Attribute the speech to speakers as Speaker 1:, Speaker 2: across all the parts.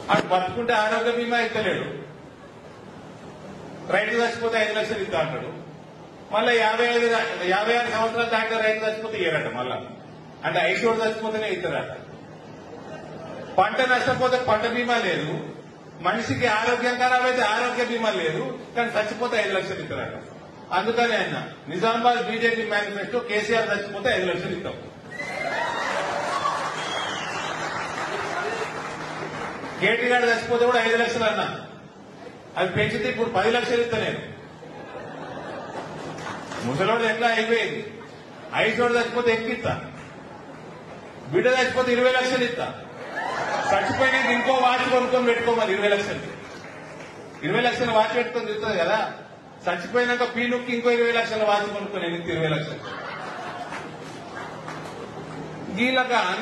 Speaker 1: అటు బతుకుంటే ఆరోగ్య బీమా ఇస్తలేడు రైతు చచ్చిపోతే ఐదు లక్షలు ఇస్తా అంటాడు మళ్ళీ యాభై ఐదు యాభై ఆరు సంవత్సరాలు దాకా రైతు చచ్చిపోతే ఇయ్యరట మళ్ళా అంటే ఐదు రోజులు చచ్చిపోతేనే ఇస్తారట పంట నష్టపోతే పంట బీమా లేదు మనిషికి ఆరోగ్యం ఖరాబ్ అయితే ఆరోగ్య బీమా లేదు కానీ చచ్చిపోతే ఐదు లక్షలు ఇస్తారట అందుకని ఆయన నిజామాబాద్ బీజేపీ మేనిఫెస్టో కేసీఆర్ చచ్చిపోతే ఐదు లక్షలు ఇస్తాం కేటీ గారు చచ్చిపోతే కూడా ఐదు లక్షలు అన్నా అది పెంచితే ఇప్పుడు పది లక్షలు ఇస్తా నేను ముసలోడు ఎట్లా అయిపోయింది ఐసోడు చచ్చిపోతే ఎక్కువ ఇస్తా బిడ్డ చచ్చిపోతే ఇరవై లక్షలు ఇస్తా చచ్చిపోయినాక ఇంకో వాచ్ కొనుక్కొని పెట్టుకోమని ఇరవై లక్షలు ఇరవై లక్షల వాచ్ పెట్టుకొని తిరుగుతుంది కదా చచ్చిపోయినాక పీనుక్కి ఇంకో ఇరవై లక్షల వాచ్ కొనుక్కొని ఎనిమిది ఇరవై లక్షలు గీలక అన్న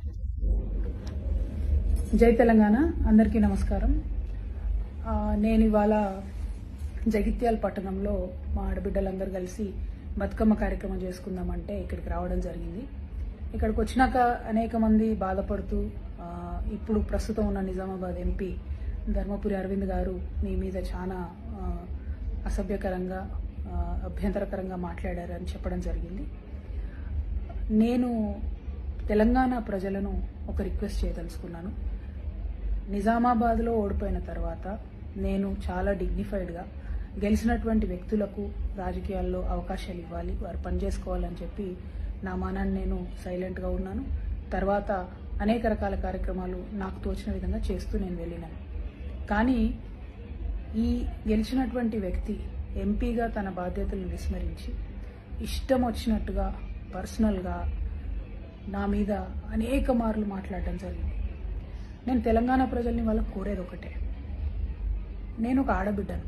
Speaker 2: జై తెలంగాణ అందరికీ నమస్కారం ఆ, నేను ఇవాళ జగిత్యాల పట్టణంలో మా ఆడబిడ్డలందరూ కలిసి బతుకమ్మ కార్యక్రమం చేసుకుందామంటే ఇక్కడికి రావడం జరిగింది ఇక్కడికి వచ్చినాక అనేక మంది బాధపడుతూ ఆ, ఇప్పుడు ప్రస్తుతం ఉన్న నిజామాబాద్ ఎంపీ ధర్మపురి అరవింద్ గారు మీ మీద చాలా ఆ, అసభ్యకరంగా ఆ, అభ్యంతరకరంగా మాట్లాడారని చెప్పడం జరిగింది నేను తెలంగాణ ప్రజలను ఒక రిక్వెస్ట్ చేయదలుచుకున్నాను నిజామాబాద్లో ఓడిపోయిన తర్వాత నేను చాలా డిగ్నిఫైడ్గా గెలిచినటువంటి వ్యక్తులకు రాజకీయాల్లో అవకాశాలు ఇవ్వాలి వారు పనిచేసుకోవాలని చెప్పి నా మానాన్ని నేను సైలెంట్గా ఉన్నాను తర్వాత అనేక రకాల కార్యక్రమాలు నాకు తోచిన విధంగా చేస్తూ నేను వెళ్ళినాను కానీ ఈ గెలిచినటువంటి వ్యక్తి ఎంపీగా తన బాధ్యతలను విస్మరించి ఇష్టం వచ్చినట్టుగా పర్సనల్గా నా మీద అనేక మార్లు మాట్లాడడం జరిగింది నేను తెలంగాణ ప్రజల్ని వాళ్ళకి కోరేది ఒకటే నేను ఒక ఆడబిడ్డను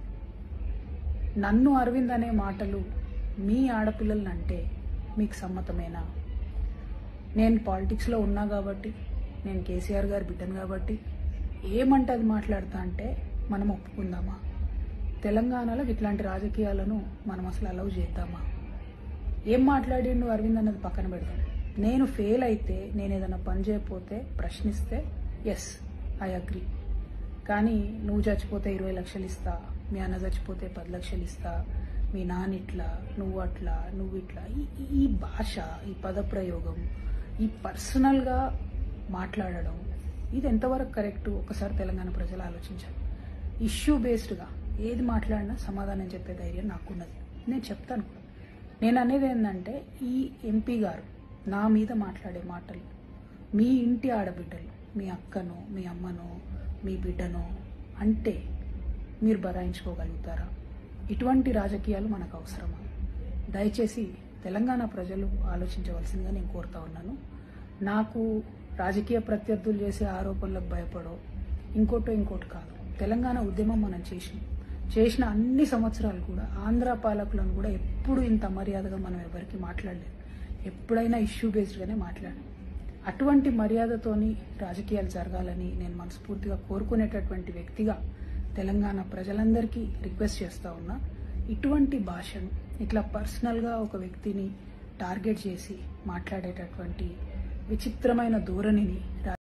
Speaker 2: నన్ను అరవింద్ అనే మాటలు మీ ఆడపిల్లల్ని అంటే మీకు సమ్మతమేనా నేను పాలిటిక్స్లో ఉన్నా కాబట్టి నేను కేసీఆర్ గారి బిడ్డను కాబట్టి ఏమంటే అది మాట్లాడతా అంటే మనం ఒప్పుకుందామా తెలంగాణలో ఇట్లాంటి రాజకీయాలను మనం అసలు అలౌ చేద్దామా ఏం మాట్లాడిండు అరవింద్ అన్నది పక్కన పెడతాం నేను ఫెయిల్ అయితే నేను ఏదైనా పని చేయకపోతే ప్రశ్నిస్తే ఎస్ ఐ అగ్రి కానీ నువ్వు చచ్చిపోతే ఇరవై లక్షలు ఇస్తా మీ అన్న చచ్చిపోతే పది లక్షలు ఇస్తా మీ నాన్న ఇట్లా నువ్వు అట్లా నువ్వు ఇట్లా ఈ- ఈ- ఈ భాష ఈ పదప్రయోగం ఈ పర్సనల్గా మాట్లాడడం ఇది ఎంతవరకు కరెక్ట్ ఒకసారి తెలంగాణ ప్రజలు ఆలోచించాలి ఇష్యూ బేస్డ్గా ఏది మాట్లాడినా సమాధానం చెప్పే ధైర్యం నాకున్నది నేను చెప్తాను కూడా. నేను అనేది ఏంటంటే ఈ ఎంపీ గారు నా మీద మాట్లాడే మాటలు మీ ఇంటి ఆడబిడ్డలు మీ అక్కనో మీ అమ్మనో మీ బిడ్డనో అంటే మీరు బరాయించుకోగలుగుతారా ఇటువంటి రాజకీయాలు మనకు అవసరమా దయచేసి తెలంగాణ ప్రజలు ఆలోచించవలసిందిగా నేను కోరుతా ఉన్నాను నాకు రాజకీయ ప్రత్యర్థులు చేసే ఆరోపణలకు భయపడో ఇంకోటో ఇంకోటి కాదు తెలంగాణ ఉద్యమం మనం చేసినాం చేసిన అన్ని సంవత్సరాలు కూడా ఆంధ్ర పాలకులను కూడా ఎప్పుడు ఇంత మర్యాదగా మనం ఎవరికి మాట్లాడలేదు ఎప్పుడైనా ఇష్యూ బేస్డ్గానే మాట్లాడాం అటువంటి మర్యాదతోని రాజకీయాలు జరగాలని నేను మనస్ఫూర్తిగా కోరుకునేటటువంటి వ్యక్తిగా తెలంగాణ ప్రజలందరికీ రిక్వెస్ట్ చేస్తా ఉన్నా ఇటువంటి భాషను ఇట్లా పర్సనల్గా ఒక వ్యక్తిని టార్గెట్ చేసి మాట్లాడేటటువంటి విచిత్రమైన ధోరణిని